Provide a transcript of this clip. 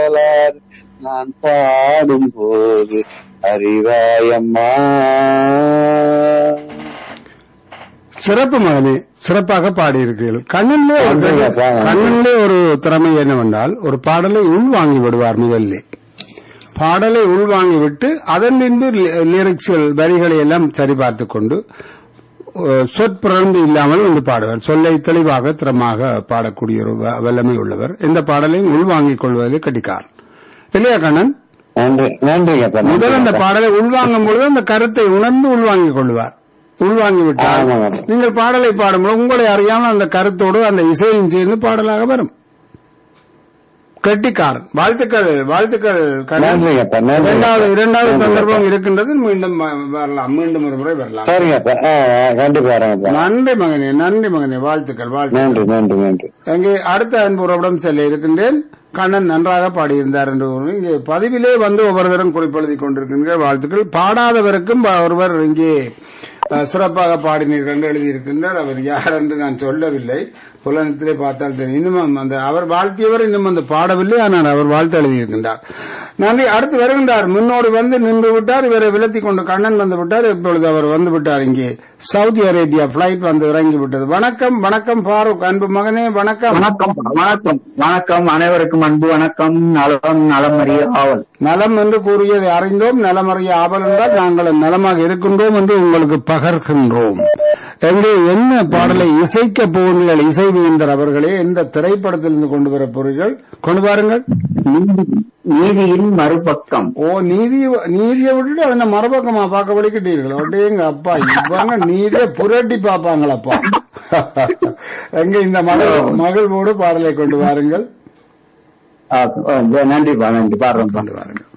பாடலார் நான் பாடும் போது அறிவாயம்மா சிறப்பு மகனே சிறப்பாக பாடியிருக்கிறீர்கள் கண்ணனிலே ஒரு- நன்றிங்க, அப்பா. கண்ணனிலே ஒரு திறமை என்னவென்றால் ஒரு பாடலை உள்வாங்கி விடுவார் முதல்ல பாடலை உள்வாங்கி விட்டு அதன் பின்பு லிரிக்ஸில் வரிகளை எல்லாம் சரிபார்த்துக் கொண்டு அஹ், சொற்பிறந்து இல்லாமல் வந்து பாடுவார் சொல்லை தெளிவாக திறமாக பாடக்கூடிய ஒரு வ- வல்லமை உள்ளவர் இந்த பாடலையும் உள்வாங்கிக் கொள்வதில் கட்டிக்கார் இல்லையா கண்ணன் நன்றி நன்றிங்கப்பா முதல் அந்த நன்றிங்கப்பா. பாடலை உள்வாங்கும் பொழுது அந்த கருத்தை உணர்ந்து உள்வாங்கிக் கொள்வார் உள்வாங்கி விட்டால் ஆமாங்க. நீங்கள் பாடலை பாடும்போது உங்களை அறியாமல் அந்த கருத்தோடு அந்த இசையும் சேர்ந்து பாடலாக வரும் கெட்டிக்காரன் வாழ்த்துக்கள் வாழ்த்துக்கள் கண்ணன். நன்றிங்கப்பா நன்றி இரண்டாவது இரண்டாவது சந்தர்ப்பம் இருக்கின்றது மீண்டும் வ- வரலாம் மீண்டும் ஒரு முறை வரலாம் சரிங்கப்பா ஆ, ஆ, கண்டிப்பா வரேங்கப்பா நன்றி மகனே நன்றி மகனே வாழ்த்துக்கள் வாழ்த்துக்கள் நன்றி நன்றி நன்றி அங்கே அடுத்த அன்புறவிடம் செல்ல இருக்கின்றேன் கண்ணன் நன்றாக பாடியிருந்தார் என்று கூறி இங்கே பதிவிலே வந்து ஒவ்வொருத்தரும் குறிப்பெழுதி கொண்டிருக்கின்ற வாழ்த்துக்கள் பாடாதவருக்கும் ப- ஒருவர் இங்கே அஹ், சிறப்பாக பாடினீர்கள் என்று எழுதியிருக்கின்றார் அவர் யார் என்று நான் சொல்லவில்லை புலனத்திலே பார்த்தால் தெரியும் இன்னும் அந்த அவர் வாழ்த்தியவர் இன்னும் அந்த பாடவில்லை ஆனால் அவர் வாழ்த்து எழுதியிருக்கின்றார் நன்றி அடுத்து வருகின்றார் முன்னோடு வந்து நின்று விட்டார் இவரை விலத்தி கொண்டு கண்ணன் வந்து விட்டார் இப்பொழுது அவர் வந்து விட்டார் இங்கே சவுதி அரேபியா பிளைட் வந்து இறங்கி விட்டது வணக்கம் வணக்கம் ஃபாரூக் அன்பு மகனே வணக்கம் வணக்கம் வணக்கம் வணக்கம் அனைவருக்கும் அன்பு வணக்கம் நலம் நலமறிய ஆவல் நலம் என்று கூறியதை அறிந்தோம் நலமறிய ஆவல் என்றால் நாங்கள் நலமாக இருக்கின்றோம் என்று உங்களுக்கு பகர்கின்றோம் எங்கே என்ன பாடலை இசைக்க போகிறீர்கள் இசை வேந்தர் அவர்களே எந்த திரைப்படத்திலிருந்து கொண்டு வர போறீர்கள் கொண்டு வாருங்கள் நீதி- நீதியின் மறுபக்கம் ஓ நீதி நீதியை விட்டுட்டு அந்த மறுபக்கமா பார்க்க வலிக்கிட்டீர்கள் அப்படியே எங்க அப்பா இவங்க நீதியை புரட்டி பார்ப்பாங்களப்பா எங்க இந்த மகள் மகிழ்வோடு பாடலை கொண்டு வாருங்கள் ஆ, ஆ, நன்றிப்பா நன்றி பாடுறோம் கொண்டு வாருங்கள்